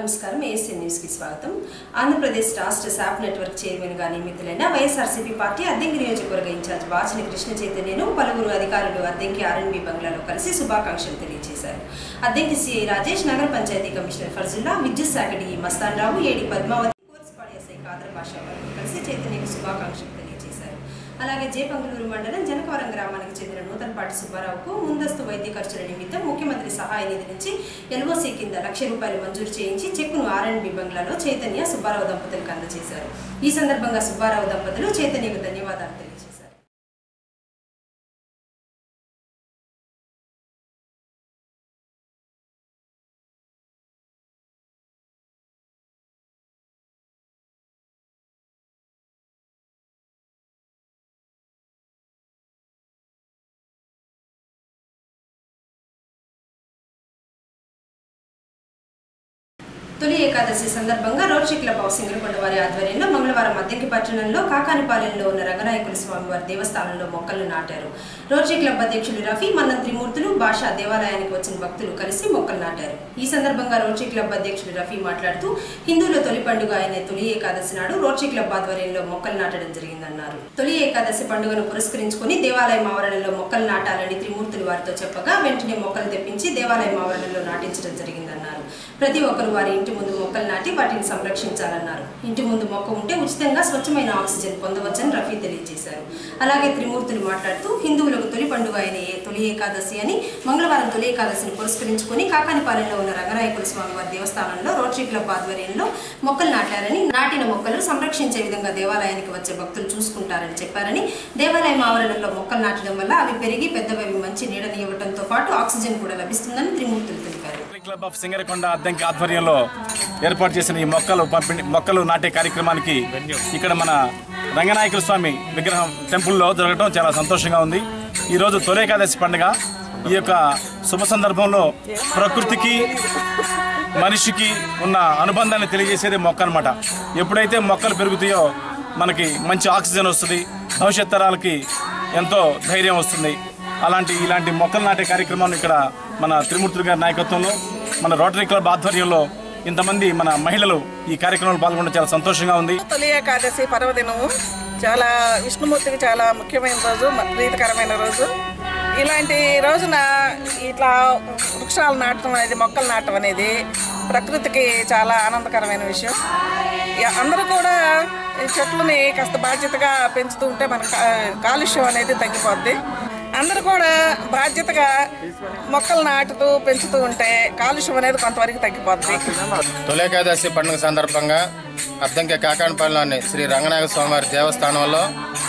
నమస్కారం ASN news కి స్వాగతం ఆంధ్రప్రదేశ్ రాష్ట్ర శాప్ నెట్వర్క్ చైర్మన్ గా నియమితులైన వైఎస్ఆర్సీపీ పార్టీ అద్దెంకి నియోజకవర్గ ఇన్ఛార్జ్ బాచిన కృష్ణ చైతన్యను పలువురు అధికారులు అద్దెంకి ఆర్ఎన్బి బంగ్లాలో కలిసి శుభాకాంక్షలు తెలియజేశారు అద్దెంకి సిఐ రాజేష్ నగర పంచాయతీ కమిషనర్ ఫర్జుల్లా విద్యుత్ శాఖ DE Mastan Rao AD Padmavathi Korsupadi SI Khader Basha వారిని కలిసి చైతన్యకు శుభాకాంక్షలు తెలియజేశారు అలాగే జేపంగులూరు మండలం జనకవరం గ్రామానికి చెందిన నూతనపాటి సుబ్బారావుకు ముందస్తు వైద్య ఖర్చుల నిమిత్తం ముఖ్యమంత్రి సహాయ నిధి నుంచి ఎల్ఓసీ కింద లక్ష రూపాయలు మంజూరు చేయించి చెక్కును ఆర్ఎండ్బి బంగ్లాలో చైతన్య సుబ్బారావు దంపతులకు అందజేశారు ఈ సందర్భంగా సుబ్బారావు దంపతులు చైతన్యకు ధన్యవాదాలు తెలియజేశారు తొలి ఏకాదశి సందర్భంగా రోడ్షి క్లబ్ ఆఫ్ సింగరకొండ వారి ఆధ్వర్యంలో మంగళవారం అద్దెంకి పట్టణంలో కాకానిపాలెంలో ఉన్న రంగనాయకుల స్వామి వారి దేవస్థానంలో మొక్కలు నాటారు రోడ్షి క్లబ్ అధ్యక్షులు రఫీ మన్నం త్రిమూర్తులు భాషా దేవాలయానికి వచ్చిన భక్తులు కలిసి మొక్కలు నాటారు ఈ సందర్భంగా రోడ్షి క్లబ్ అధ్యక్షులు రఫీ మాట్లాడుతూ హిందువుల తొలి పండుగ అయిన తొలి ఏకాదశి నాడు రోడ్షి క్లబ్ ఆధ్వర్యంలో మొక్కలు నాటడం జరిగిందన్నారు తొలి ఏకాదశి పండుగను పురస్కరించుకుని దేవాలయం ఆవరణలో మొక్కలు నాటాలని త్రిమూర్తులు వారితో చెప్పగా వెంటనే మొక్కలు తెప్పించి దేవాలయం ఆవరణలో నాటించడం జరిగిందన్నారు ప్రతి ఒక్కరు వారి ఇంటి ముందు మొక్కలు నాటి వాటిని సంరక్షించాలన్నారు ఇంటి ముందు మొక్క ఉంటే ఉచితంగా స్వచ్ఛమైన ఆక్సిజన్ పొందవచ్చని రఫీ తెలియజేశారు అలాగే త్రిమూర్తులు మాట్లాడుతూ హిందువులకు తొలి పండుగ అయిన ఏ- తొలి ఏకాదశి అని మంగళవారం తొలి ఏకాదశిని పురస్కరించుకుని కాకానిపాలెంలో ఉన్న రంగనాయకుల స్వామి వారి దేవస్థానంలో రోటరీ క్లబ్ ఆధ్వర్యంలో మొక్కలు నాటారని నాటిన మొక్కలు సంరక్షించే విధంగా దేవాలయానికి వచ్చే భక్తులు చూసుకుంటారని చెప్పారని దేవాలయం ఆవరణలో మొక్కలు నాటడం వల్ల అవి పెరిగి పెద్దవి మంచి నీడని ఇవ్వడంతో పాటు ఆక్సిజన్ కూడా లభిస్తుందని త్రిమూర్తులు తెలిపారు rotary club of Singarakonda Addanki ఆధ్వర్యంలో ఏర్పాటు చేసిన ఈ మొక్కలు పంపిణీ మొక్కలు నాటే కార్యక్రమానికి ఇక్కడ మన రంగనాయకుల స్వామి విగ్రహం టెంపుల్లో జరగడం చాలా సంతోషంగా ఉంది ఈరోజు తొలేకాదశి పండుగ ఈ యొక్క శుభ సందర్భంలో ప్రకృతికి మనిషికి ఉన్న అనుబంధాన్ని తెలియజేసేది మొక్క అనమాట ఎప్పుడైతే మొక్కలు పెరుగుతాయో మనకి మంచి ఆక్సిజన్ వస్తుంది భవిష్యత్ తరాలకి ఎంతో ధైర్యం వస్తుంది అలాంటి ఇలాంటి మొక్కలు నాటే కార్యక్రమం ఇక్కడ మన త్రిమూర్తులు గారి నాయకత్వంలో మన రోటరీ క్లబ్ ఆధ్వర్యంలో ఇంతమంది మన మహిళలు ఈ కార్యక్రమంలో పాల్గొనడం చాలా సంతోషంగా ఉంది తొలి ఏకాదశి పర్వదినము చాలా విష్ణుమూర్తికి చాలా ముఖ్యమైన రోజు మ- ప్రీతికరమైన రోజు ఇలాంటి రోజున ఇట్లా వృక్షాలు నాటడం అనేది మొక్కలు నాటడం అనేది ప్రకృతికి చాలా ఆనందకరమైన విషయం ఇక అందరూ కూడా ఈ చెట్లని కాస్త బాధ్యతగా పెంచుతూ ఉంటే మన కా- కాలుష్యం అనేది తగ్గిపోద్ది అందరూ కూడా బాధ్యతగా మొక్కలు నాటుతూ పెంచుతూ ఉంటే కాలుష్యం అనేది కొంతవరకు తగ్గిపోద్ది తొలేకాదశి పండుగ సందర్భంగా అద్దంకి కాకానపల్లిలోని శ్రీ రంగనాయక స్వామివారి దేవస్థానంలో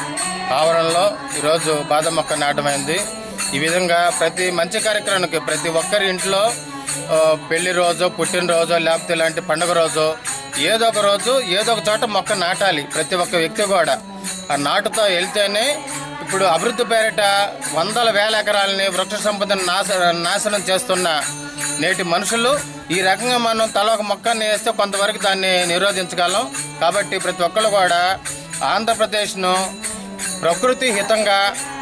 ఆవరణలో ఈరోజు బాదం మొక్క నాటమైంది ఈ విధంగా ప్రతి మంచి కార్యక్రమానికి ప్రతి ఒక్కరి ఇంట్లో ఆ, పెళ్లి రోజు పుట్టినరోజు లేకపోతే ఇలాంటి పండుగ రోజు ఏదో ఒక రోజు ఏదో ఒక చోట మొక్క నాటాలి ప్రతి ఒక్క వ్యక్తి కూడా ఆ నాటుతో వెళ్తేనే ఇప్పుడు అభివృద్ధి పేరిట వందల వేల ఎకరాలని వృక్ష సంపదను నాశ నాశనం చేస్తున్న నేటి మనుషులు ఈ రకంగా మనం తల ఒక మొక్కని వేస్తే కొంతవరకు దాన్ని నిరోధించగలం కాబట్టి ప్రతి ఒక్కరు కూడా ఆంధ్రప్రదేశ్ను ప్రకృతి హితంగా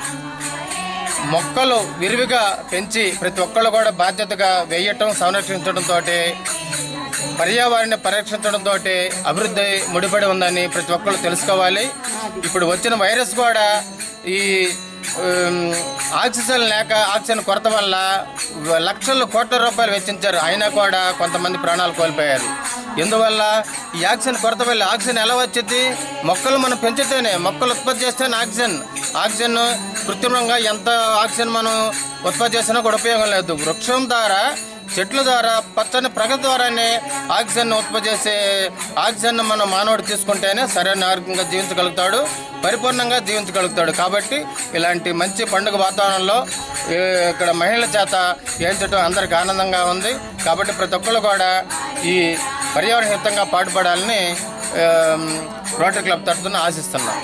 మొక్కలు విరివిగా పెంచి ప్రతి ఒక్కళ్ళు కూడా బాధ్యతగా వేయటం సంరక్షించడంతో పర్యావరణ పరిరక్షించడంతో అభివృద్ధి ముడిపడి ఉందని ప్రతి ఒక్కళ్ళు తెలుసుకోవాలి ఇప్పుడు వచ్చిన వైరస్ కూడా ఈ ఉమ్, ఆక్సిజన్ లేక ఆక్సిజన్ కొరత వల్ల లక్షల కోట్ల రూపాయలు వెచ్చించారు అయినా కూడా కొంతమంది ప్రాణాలు కోల్పోయారు ఎందువల్ల ఈ ఆక్సిజన్ కొరత వల్ల ఆక్సిజన్ ఎలా వచ్చింది మొక్కలు మనం పెంచితేనే మొక్కలు ఉత్పత్తి చేస్తేనే ఆక్సిజన్ ఆక్సిజన్ కృత్రిమంగా ఎంత ఆక్సిజన్ మనం ఉత్పత్తి చేసినా కూడా ఉపయోగం లేదు వృక్షం ద్వారా చెట్ల ద్వారా పచ్చని ప్రగతి ద్వారానే ఆక్సిజన్ ఉత్పత్తి చేసే ఆక్సిజన్ మనం మానవుడు తీసుకుంటేనే సరైన ఆరోగ్యంగా జీవించగలుగుతాడు పరిపూర్ణంగా జీవించగలుగుతాడు కాబట్టి ఇలాంటి మంచి పండుగ వాతావరణంలో ఏ, ఇక్కడ మహిళల చేత ఏంచడం అందరికి ఆనందంగా ఉంది కాబట్టి ప్రతి ఒక్కళ్ళు కూడా ఈ పర్యావరణ హితంగా పాటుపడాలని ఆ, రోటరీ క్లబ్ తరఫున ఆశిస్తున్నాం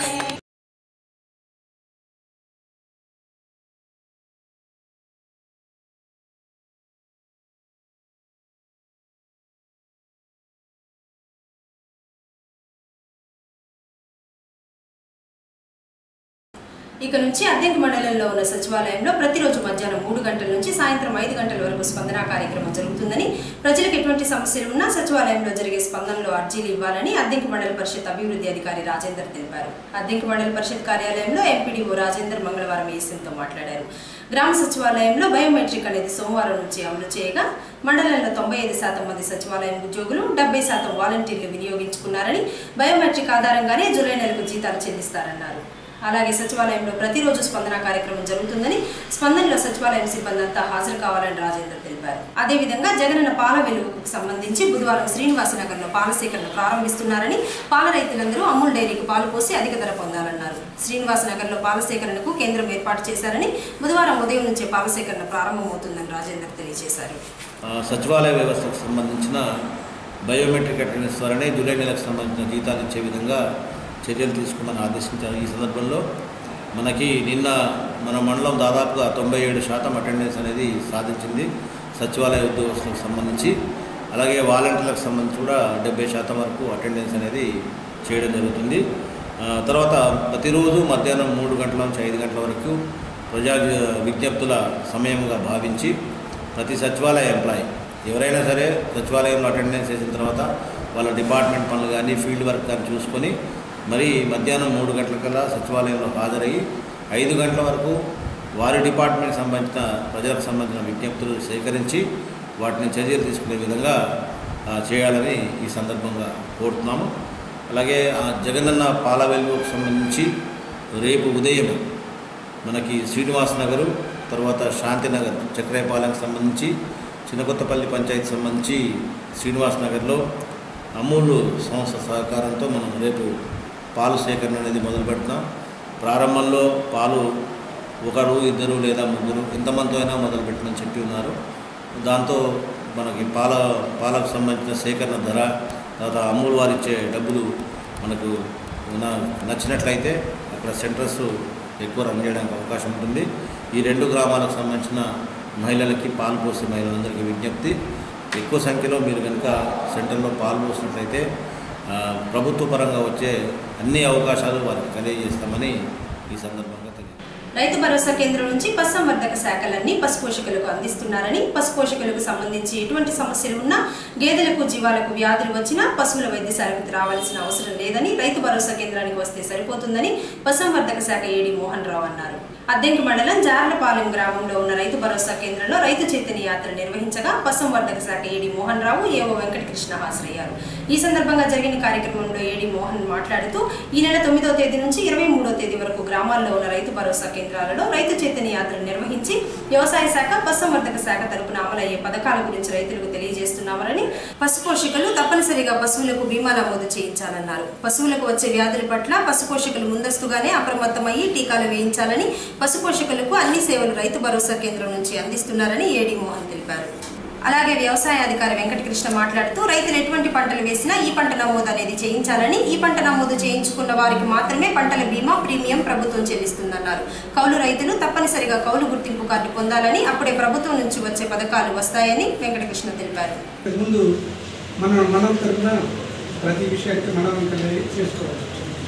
ఇక నుంచి అద్దెంకి మండలంలో ఉన్న సచివాలయంలో ప్రతిరోజు మధ్యాహ్నం మూడు గంటల నుంచి సాయంత్రం ఐదు గంటల వరకు స్పందన కార్యక్రమం జరుగుతుందని ప్రజలకు ఎటువంటి సమస్యలు ఉన్నా సచివాలయంలో జరిగే స్పందనలో అర్జీలు ఇవ్వాలని అద్దెంకి మండల పరిషత్ అభివృద్ధి అధికారి రాజేందర్ తెలిపారు అద్దెంకి మండల పరిషత్ కార్యాలయంలో ఎంపీడీఓ రాజేందర్ మంగళవారం ఏసీతో మాట్లాడారు గ్రామ సచివాలయంలో బయోమెట్రిక్ అనేది సోమవారం నుంచి అమలు చేయగా మండలంలో తొంభై ఐదు శాతం మంది సచివాలయం ఉద్యోగులు డెబ్బై శాతం వాలంటీర్లు వినియోగించుకున్నారని బయోమెట్రిక్ ఆధారంగానే జూలై నెలకు జీతాలు చెల్లిస్తారన్నారు అలాగే సచివాలయంలో ప్రతిరోజు స్పందన కార్యక్రమం జరుగుతుందని స్పందనలో సచివాలయం సిబ్బంది అంతా హాజరు కావాలని రాజేందర్ తెలిపారు అదేవిధంగా జగనన్న పాల వెలుగుకు సంబంధించి బుధవారం శ్రీనివాసనగర్లో పాల సేకరణ ప్రారంభిస్తున్నారని పాల రైతులందరూ అమూల్ డైరీకి పాలు పోసి అధిక ధర పొందాలన్నారు శ్రీనివాసనగర్లో పాల సేకరణకు కేంద్రం ఏర్పాటు చేశారని బుధవారం ఉదయం నుంచే పాల సేకరణ ప్రారంభమవుతుందని రాజేందర్ తెలియజేశారు ఆ, సచివాలయ వ్యవస్థకు సంబంధించిన బయోమెట్రిక్ అటెండెన్స్ ద్వారానే జూలై నెలకు సంబంధించిన జీతాలు ఇచ్చే విధంగా చర్యలు తీసుకోమని ఆదేశించారు ఈ సందర్భంలో మనకి నిన్న మన మండలం దాదాపుగా తొంభై ఏడు శాతం అటెండెన్స్ అనేది సాధించింది సచివాలయ ఉద్యోగస్తులకు సంబంధించి అలాగే వాలంటీర్లకు సంబంధించి కూడా డెబ్బై శాతం వరకు అటెండెన్స్ అనేది చేయడం జరుగుతుంది ఆ, తర్వాత ప్రతిరోజు మధ్యాహ్నం మూడు గంటల నుంచి ఐదు గంటల వరకు ప్రజా విజ్ఞప్తుల సమయంగా భావించి ప్రతి సచివాలయ ఎంప్లాయీ ఎవరైనా సరే సచివాలయంలో అటెండెన్స్ చేసిన తర్వాత వాళ్ళ డిపార్ట్మెంట్ పనులు కానీ ఫీల్డ్ వర్క్ కానీ చూసుకొని మరి మధ్యాహ్నం మూడు గంటలకల్లా సచివాలయంలో హాజరయ్యి ఐదు గంటల వరకు వారి డిపార్ట్మెంట్కి సంబంధించిన ప్రజలకు సంబంధించిన విజ్ఞప్తులు సేకరించి వాటిని చర్యలు తీసుకునే విధంగా ఆ, చేయాలని ఈ సందర్భంగా కోరుతున్నాము అలాగే ఆ జగనన్న పాల వెలుగుకు సంబంధించి రేపు ఉదయం మనకి శ్రీనివాస్ నగరు తర్వాత శాంతినగర్ చక్రేపాలెంకి సంబంధించి చిన్నకొత్తపల్లి పంచాయతీ సంబంధించి శ్రీనివాస్ నగర్లో అమూల్ సంస్థ సహకారంతో మనం రేపు పాలు సేకరణ అనేది మొదలు పెడతాం ప్రారంభంలో పాలు ఒకరు ఇద్దరు లేదా ముగ్గురు ఎంతమందితో అయినా మొదలు పెట్టమని చెప్పి ఉన్నారు దాంతో మనకి పాల పాలకు సంబంధించిన సేకరణ ధర తర్వాత అమూల్ వారు ఇచ్చే డబ్బులు మనకు ఉన్న- నచ్చినట్లయితే అక్కడ సెంటర్స్ ఎక్కువ రన్ చేయడానికి అవకాశం ఉంటుంది ఈ రెండు గ్రామాలకు సంబంధించిన మహిళలకి పాలు పోసే మహిళలందరికీ విజ్ఞప్తి ఎక్కువ సంఖ్యలో మీరు కనుక సెంటర్లో పాలు పోసినట్లయితే ఆ, ప్రభుత్వ పరంగా వచ్చే అన్ని అవకాశాలు వారికి తెలియజేస్తామని ఈ సందర్భంగా తెలియజేస్తాం రైతు భరోసా కేంద్రం నుంచి పశుసంవర్ధక శాఖలన్నీ పశు పోషకులకు అందిస్తున్నారని పశు పోషకులకు సంబంధించి ఎటువంటి సమస్యలు ఉన్నా గేదెలకు జీవాలకు వ్యాధులు వచ్చినా పశువుల వైద్యశాలకు రావాల్సిన అవసరం లేదని రైతు భరోసా కేంద్రానికి వస్తే సరిపోతుందని పశుసంవర్ధక శాఖ ఏడి మోహన్ రావు అన్నారు అద్దెంకి మండలం జార్లపాలెం గ్రామంలో ఉన్న రైతు భరోసా కేంద్రంలో రైతు చైతన్య యాత్ర నిర్వహించగా పశుసంవర్ధక శాఖ ఏడి మోహన్ రావు ఏవో వెంకటకృష్ణ హాజరయ్యారు ఈ సందర్భంగా జరిగిన కార్యక్రమంలో ఏడి మోహన్ మాట్లాడుతూ ఈ నెల తొమ్మిదో తేదీ నుంచి ఇరవై మూడో తేదీ వరకు గ్రామాల్లో ఉన్న రైతు భరోసా కేంద్రాలలో రైతు చైతన్య యాత్ర నిర్వహించి వ్యవసాయ శాఖ పశుసంవర్ధక శాఖ తరపున అమలయ్యే పథకాల గురించి రైతులకు తెలియజేస్తున్నామని పశు పోషకులు తప్పనిసరిగా పశువులకు బీమా నమోదు చేయించాలన్నారు పశువులకు వచ్చే వ్యాధుల పట్ల పశు పోషకులు ముందస్తుగానే అప్రమత్తమయ్యి టీకాలు వేయించాలని పశు పోషకులకు అన్ని సేవలు రైతు భరోసా కేంద్రం నుంచి అందిస్తున్నారని ఏడి మోహన్ తెలిపారు అలాగే వ్యవసాయ అధికారి వెంకటకృష్ణ మాట్లాడుతూ రైతులు ఎటువంటి పంటలు వేసినా ఈ పంట నమోదు అనేది చేయించాలని ఈ పంట నమోదు చేయించుకున్న వారికి మాత్రమే పంటల బీమా ప్రీమియం ప్రభుత్వం చెల్లిస్తుందన్నారు కౌలు రైతులు తప్పనిసరిగా కౌలు గుర్తింపు కార్డు పొందాలని అప్పుడే ప్రభుత్వం నుంచి వచ్చే పథకాలు వస్తాయని వెంకటకృష్ణ తెలిపారు ముందు మన మనం తరఫున ప్రతి విషయానికి మనం కలిగి చేసుకోవచ్చు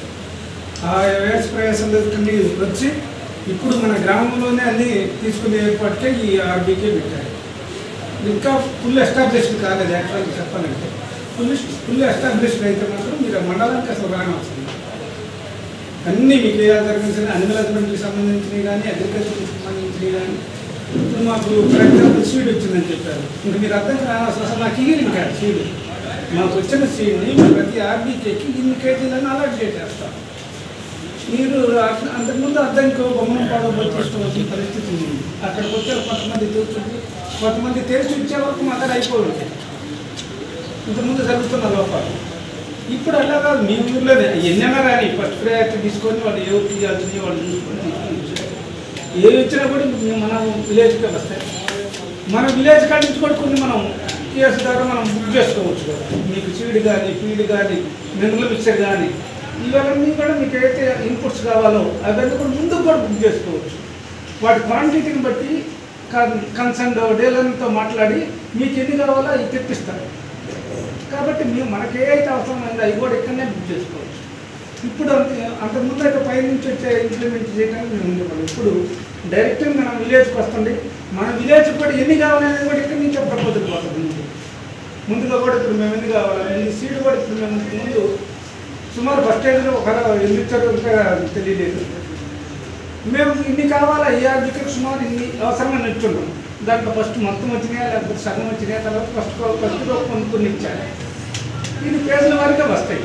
ఆ వ్యవసాయ ప్రయాసందరికీ వచ్చి ఇప్పుడు మన గ్రామంలోనే అన్ని తీసుకునే ఏర్పాటుకే ఈ ఆర్బీకే పెట్టారు ఇంకా ఫుల్ ఎస్టాబ్లిష్డ్ కాలేదు యాక్చువల్గా చెప్పాలంటే ఫుల్ ఫుల్ ఎస్టాబ్లిష్డ్ అయితే మాత్రం మీరు ఆ మండలానికి అసలు రానవసరం లేదు. అన్నీ మీకు ఏ సంబంధించిన అనిమల్ హస్బెండరీకి సంబంధించినవి కానీ అగ్రికల్చర్కి సంబంధించినవి కానీ ఇప్పుడు మాకు ఫర్ ఎగ్జాంపుల్ సీడ్ వచ్చిందని చెప్పారు ఇంకా మీరు అర్థం కావాల్సిన అసలు నాకు ఇయ్యరు ఇంకా సీడ్ మాకు వచ్చిన సీడ్ని ప్రతి ఆర్బీకేకి ఇన్ని కేజీలను అలాట్ చేసేస్తాం మీరు అట్లా- అంతకుముందు అర్థంకి బొమ్మను పడవ తీసుకోవాల్సిన పరిస్థితి ఉంది అక్కడికి వచ్చే కొంతమంది తెలుస్తుంది కొంతమంది తెలిసి ఇచ్చే వరకు మా దగ్గర అయిపోయింది ఇంతకుముందు జరుగుతున్న లోపాలు ఇప్పుడు అలా కాదు మీ ఊర్లోనే ఎన్నైనా రాని ఫస్ట్ ప్రయారిటీ తీసుకొని వాళ్ళు ఎవరు తీయాల్సింది వాళ్ళు చూసుకొని తీసుకొని ఏవి ఇచ్చినా కూడా మేము మన విలేజ్కే వస్తాయి మన విలేజ్ కాడి నుంచి కూడా కొన్ని మనం కేసు ద్వారా మనం బుక్ చేసుకోవచ్చు కూడా మీకు సీడ్ కానీ ఫీడ్ కానీ మినరల్ మిక్చర్ కానీ ఇవన్నీ కూడా మీకు ఏదైతే ఇన్పుట్స్ కావాలో అవన్నీ కూడా ముందుకు కూడా బుక్ చేసుకోవచ్చు వాటి క్వాంటిటీని బట్టి కన్సర్న్ డీలర్తో మాట్లాడి మీకు ఎన్ని కావాలో అవి తెప్పిస్తారు కాబట్టి మేము మనకి ఏదైతే అవసరం ఉందో అవి కూడా ఇక్కడనే బుక్ చేసుకోవచ్చు ఇప్పుడు అంత- అంతకుముందు అయితే పై నుంచి వచ్చే ఇంప్లిమెంట్ చేయడానికి మేము ఉండేవాళ్ళం ఇప్పుడు డైరెక్ట్గా మనం విలేజ్కి వస్తుంది మన విలేజ్ కూడా ఎన్ని కావాలనేది కూడా ఇక్కడి నుంచే ప్రపోజల్ పోతుంది ముందు. ముందుగా కూడా ఇప్పుడు మేము ఎన్ని కావాలి ఈ సీడ్ కూడా ఇప్పుడు మేము ముందు సుమారు బస్ స్టాండ్లో ఒక ఎన్ని ఇచ్చారో ఇంకా తెలియలేదు మేము ఇన్ని కావాలా ఈ ఆర్థిక సుమారు ఇన్ని అవసరమైన నిల్చున్నాం దాంట్లో ఫస్ట్ మొత్తం వచ్చినాయా లేకపోతే సగం వచ్చినాయా తర్వాత ఫస్ట్ ఫస్ట్ కొన్ని కొన్ని ఇచ్చారు ఇది పేజీల వారిగా వస్తాయి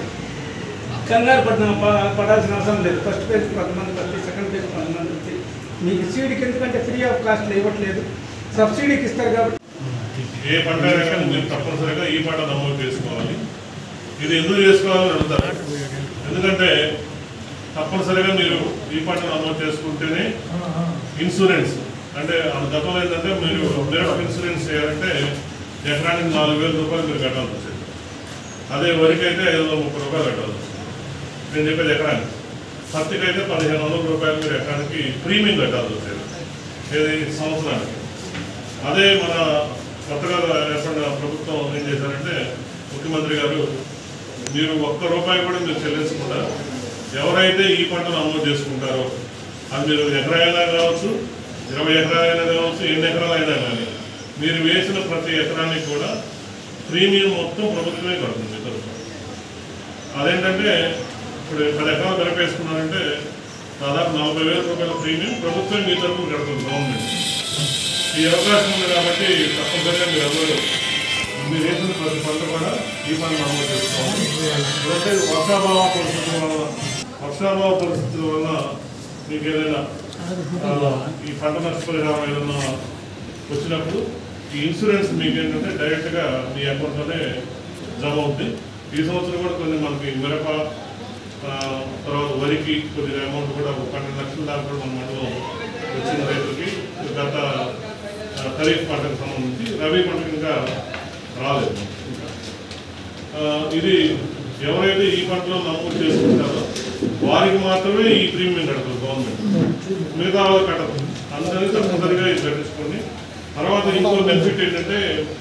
కంగారు పడిన ప- పడాల్సిన అవసరం లేదు ఫస్ట్ పేజ్ కొంతమంది వస్తాయి సెకండ్ పేజ్ కొంతమంది వస్తాయి మీకు సీడ్కి ఎందుకంటే ఫ్రీ ఆఫ్ కాస్ట్లో ఇవ్వట్లేదు సబ్సిడీకి ఇస్తారు కాబట్టి ఏ పంట అయినా కానీ మీరు తప్పనిసరిగా ఈ పంట నమోదు చేసుకోవాలి ఇది ఎందుకు చేసుకోవాలని అడుగుతారు ఎందుకంటే తప్పనిసరిగా మీరు ఈ పంట నమోదు చేసుకుంటేనే ఇన్సూరెన్స్ అంటే ఆ గతంలో ఏంటంటే మీరు మిరప ఇన్సూరెన్స్ చేయాలంటే ఎకరానికి నాలుగు వేల రూపాయలు మీరు కట్టాల్సి వచ్చేది అదే వరికి అయితే ఐదు వందల ముప్పై రూపాయలు కట్టాల్సి వచ్చేది నేను చెప్పేది ఎకరానికి పత్తికి అయితే పదిహేను వందల రూపాయలు మీరు ఎకరానికి ప్రీమియం కట్టాల్సి వచ్చేది ఏది సంవత్సరానికి అదే మన కొత్తగా ఏర్పడిన ప్రభుత్వం ఏం చేశారంటే ముఖ్యమంత్రి గారు మీరు ఒక్క రూపాయి కూడా మీరు చెల్లించకుండా ఎవరైతే ఈ పంటను అమలు చేసుకుంటారో అది మీరు ఎకరాలైనా కావచ్చు ఇరవై ఎకరాలైనా కావచ్చు ఎన్ని ఎకరాలైనా కానీ మీరు వేసిన ప్రతి ఎకరానికి కూడా ప్రీమియం మొత్తం ప్రభుత్వమే కడుతుంది మీ తరఫున అదేంటంటే ఇప్పుడు పది ఎకరాలు కలిపేసుకున్నారంటే దాదాపు నలభై వేల రూపాయల ప్రీమియం ప్రభుత్వం మీ తరఫున కడుతుంది గవర్నమెంట్ ఈ అవకాశం ఉంది కాబట్టి తప్పనిసరిగా మీరు అందరూ మీరు వేసిన ప్రతి పంట కూడా ఈ పంట అమలు చేసుకోవాలి ఎందుకంటే వర్షాభావ పరిస్థితుల వల్ల వర్షాభావ పరిస్థితుల వల్ల మీకు ఏదైనా ఆ, ఈ పంట నష్టపరిహారం ఏదైనా వచ్చినప్పుడు ఈ ఇన్సూరెన్స్ మీకు ఏంటంటే డైరెక్ట్గా మీ అకౌంట్లోనే జమ అవుతుంది ఈ సంవత్సరం కూడా కొన్ని మనకి మిరప ఆ, తర్వాత వరికి కొద్దిగా అమౌంట్ కూడా ఒక పన్నెండు లక్షల దాకా కూడా మన మండలం వచ్చిన రైతులకి గత ఆ, ఖరీఫ్ పంటకు సంబంధించి రబీ పంటకు ఇంకా రాలేదు ఇంకా. ఆ, ఇది ఎవరైతే ఈ పంటలో నమోదు చేసుకుంటారో వారికి మాత్రమే ఈ ప్రీమియం కడతారు గవర్నమెంట్ మిగతా వాళ్ళు కట్టదు అందరినీ తప్పనిసరిగా ఇది కట్టించుకోండి తర్వాత ఇంకో బెనిఫిట్ ఏంటంటే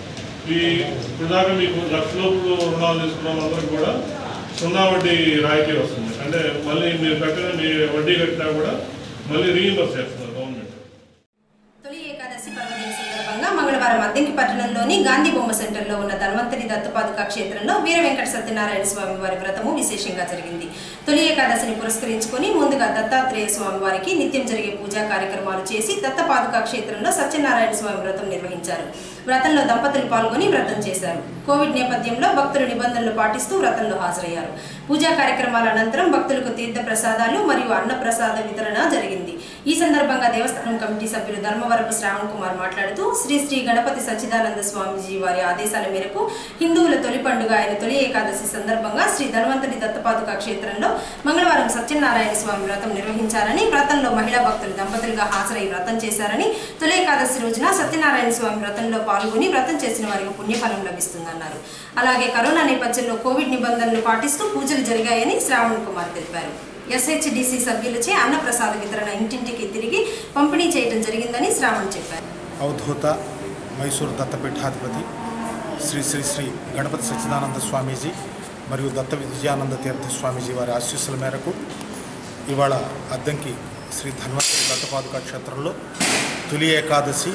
ఈ ఇప్పటిదాకా మీకు లక్షలోపు రుణాలు తీసుకున్న వాళ్ళందరికీ కూడా సున్నా వడ్డీ రాయితీ వస్తుంది అంటే మళ్ళీ మీరు కట్టిన మీ వడ్డీ కట్టినా కూడా మళ్ళీ రీఇంబర్స్ చేస్తున్నారు గవర్నమెంట్ తొలి ఏకాదశి పర్వదిన సందర్భంగా మంగళవారం అద్దెంకి పట్టణంలోని గాంధీ బొమ్మ సెంటర్లో ఉన్న ధన్వంతరి దత్తపాదుక క్షేత్రంలో వీర వెంకట సత్యనారాయణ స్వామి వారి వ్రతము విశేషంగా జరిగింది తొలి ఏకాదశిని పురస్కరించుకొని ముందుగా దత్తాత్రేయ స్వామి వారికి నిత్యం జరిగే పూజా కార్యక్రమాలు చేసి దత్తపాదుక క్షేత్రంలో సత్యనారాయణ స్వామి వ్రతం నిర్వహించారు వ్రతంలో దంపతులు పాల్గొని వ్రతం చేశారు కోవిడ్ నేపథ్యంలో భక్తులు నిబంధనలు పాటిస్తూ వ్రతంలో హాజరయ్యారు పూజా కార్యక్రమాల అనంతరం భక్తులకు తీర్థ ప్రసాదాలు మరియు అన్న ప్రసాద వితరణ జరిగింది ఈ సందర్భంగా దేవస్థానం కమిటీ సభ్యులు ధర్మవరపు శ్రావణ్ కుమార్ మాట్లాడుతూ శ్రీ శ్రీ గణపతి సచ్చిదానంద స్వామీజీ వారి ఆదేశాల మేరకు హిందువుల తొలి పండుగ అయిన తొలి ఏకాదశి సందర్భంగా శ్రీ ధన్వంతరి దత్తపాదుక క్షేత్రంలో మంగళవారం సత్యనారాయణ స్వామి వ్రతం నిర్వహించారని వ్రతంలో మహిళా భక్తులు దంపతులుగా హాజరై వ్రతం చేశారని తొలి ఏకాదశి రోజున సత్యనారాయణ స్వామి వ్రతంలో పాల్గొని వ్రతం చేసిన వారికి పుణ్యఫలం లభిస్తుందన్నారు అలాగే కరోనా నేపథ్యంలో కోవిడ్ నిబంధనలు పాటిస్తూ పూజలు జరిగాయని శ్రావణ్ కుమార్ తెలిపారు ఎస్హెచ్డిసి సభ్యులచే అన్నప్రసాద వితరణ ఇంటింటికి తిరిగి పంపిణీ చేయడం జరిగిందని శ్రావణ్ చెప్పారు అవధూత మైసూరు దత్తపీఠాధిపతి శ్రీ శ్రీ శ్రీ గణపతి సచ్చిదానంద స్వామీజీ మరియు దత్త విజయానంద తీర్థ స్వామీజీ వారి ఆశీస్సుల మేరకు ఇవాళ అద్దంకి శ్రీ ధన్వంతరి దత్తపాదుక క్షేత్రంలో తొలి ఏకాదశి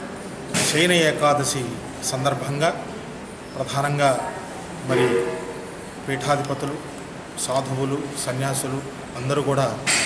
శయన ఏకాదశి సందర్భంగా ప్రధానంగా మరి పీఠాధిపతులు సాధువులు సన్యాసులు అందరూ కూడా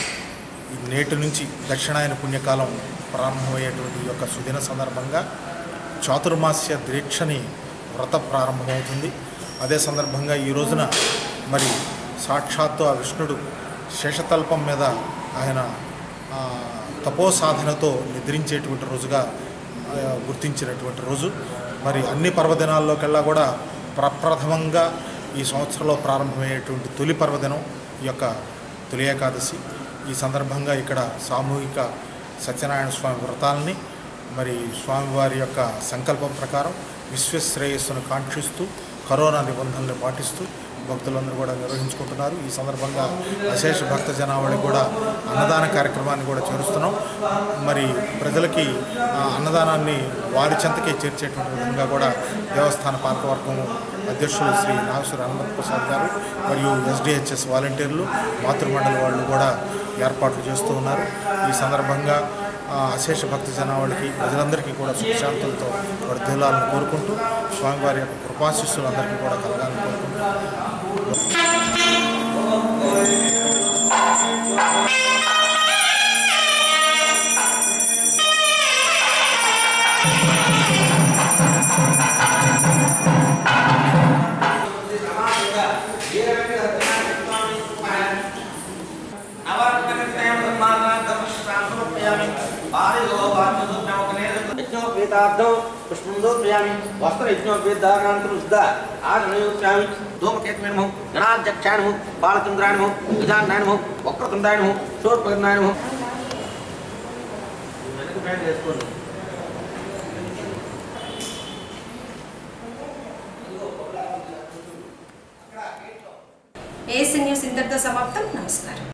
ఈ నేటి నుంచి దక్షిణాయన పుణ్యకాలం ప్రారంభమయ్యేటువంటి ఈ యొక్క సుదిన సందర్భంగా చాతుర్మాస్య దీక్షని వ్రత ప్రారంభమవుతుంది అదే సందర్భంగా ఈ రోజున మరి సాక్షాత్తు ఆ విష్ణుడు శేషతల్పం మీద ఆయన ఆ, తపో సాధనతో నిద్రించేటువంటి రోజుగా ఆ, గుర్తించినటువంటి రోజు మరి అన్ని పర్వదినాల్లోకెల్లా కూడా ప్రప్రథమంగా ఈ సంవత్సరంలో ప్రారంభమయ్యేటువంటి తొలి పర్వదినం ఈ యొక్క తొలి ఏకాదశి ఈ సందర్భంగా ఇక్కడ సామూహిక సత్యనారాయణ స్వామి వ్రతాలని మరి స్వామివారి యొక్క సంకల్పం ప్రకారం విశ్వశ్రేయస్సును కాంక్షిస్తూ కరోనా నిబంధనలు పాటిస్తూ భక్తులందరూ కూడా నిర్వహించుకుంటున్నారు ఈ సందర్భంగా అశేష భక్త జనావళి కూడా అన్నదాన కార్యక్రమాన్ని కూడా చేరుస్తున్నాం మరి ప్రజలకి ఆ, అన్నదానాన్ని వారి చెంతకే చేర్చేటువంటి విధంగా కూడా దేవస్థాన పాలకవర్గం అధ్యక్షులు శ్రీ నాగేశ్వర హనుమత్ ప్రసాద్ గారు మరియు ఎస్డిహెచ్ఎస్ వాలంటీర్లు మాతృమండలి వాళ్ళు కూడా ఏర్పాట్లు చేస్తూ ఉన్నారు ఈ సందర్భంగా ఆ, అశేష భక్త జనావళికి ప్రజలందరికీ కూడా సుఖశాంతులతో వర్ధిల్లాలని కోరుకుంటూ స్వామివారి యొక్క కృపాశిస్సులు అందరికీ కూడా కలగాలని కోరుకుంటూ యజ్ఞోపేతార్థం పుష్పం దోపయామి వస్త్ర యజ్ఞోపేతాకాంతం శుద్ధ ఆగమయోప్యామి ధూమకేతమేనము గణాధ్యక్షాణము బాలచంద్రాణము విధానాయనము వక్రతుండాయనము శూర్పకర్ణాయనము వెనక ప్యాంట్ వేసుకోండి ఏసీ న్యూస్ ఇంతటితో సమాప్తం నమస్కారం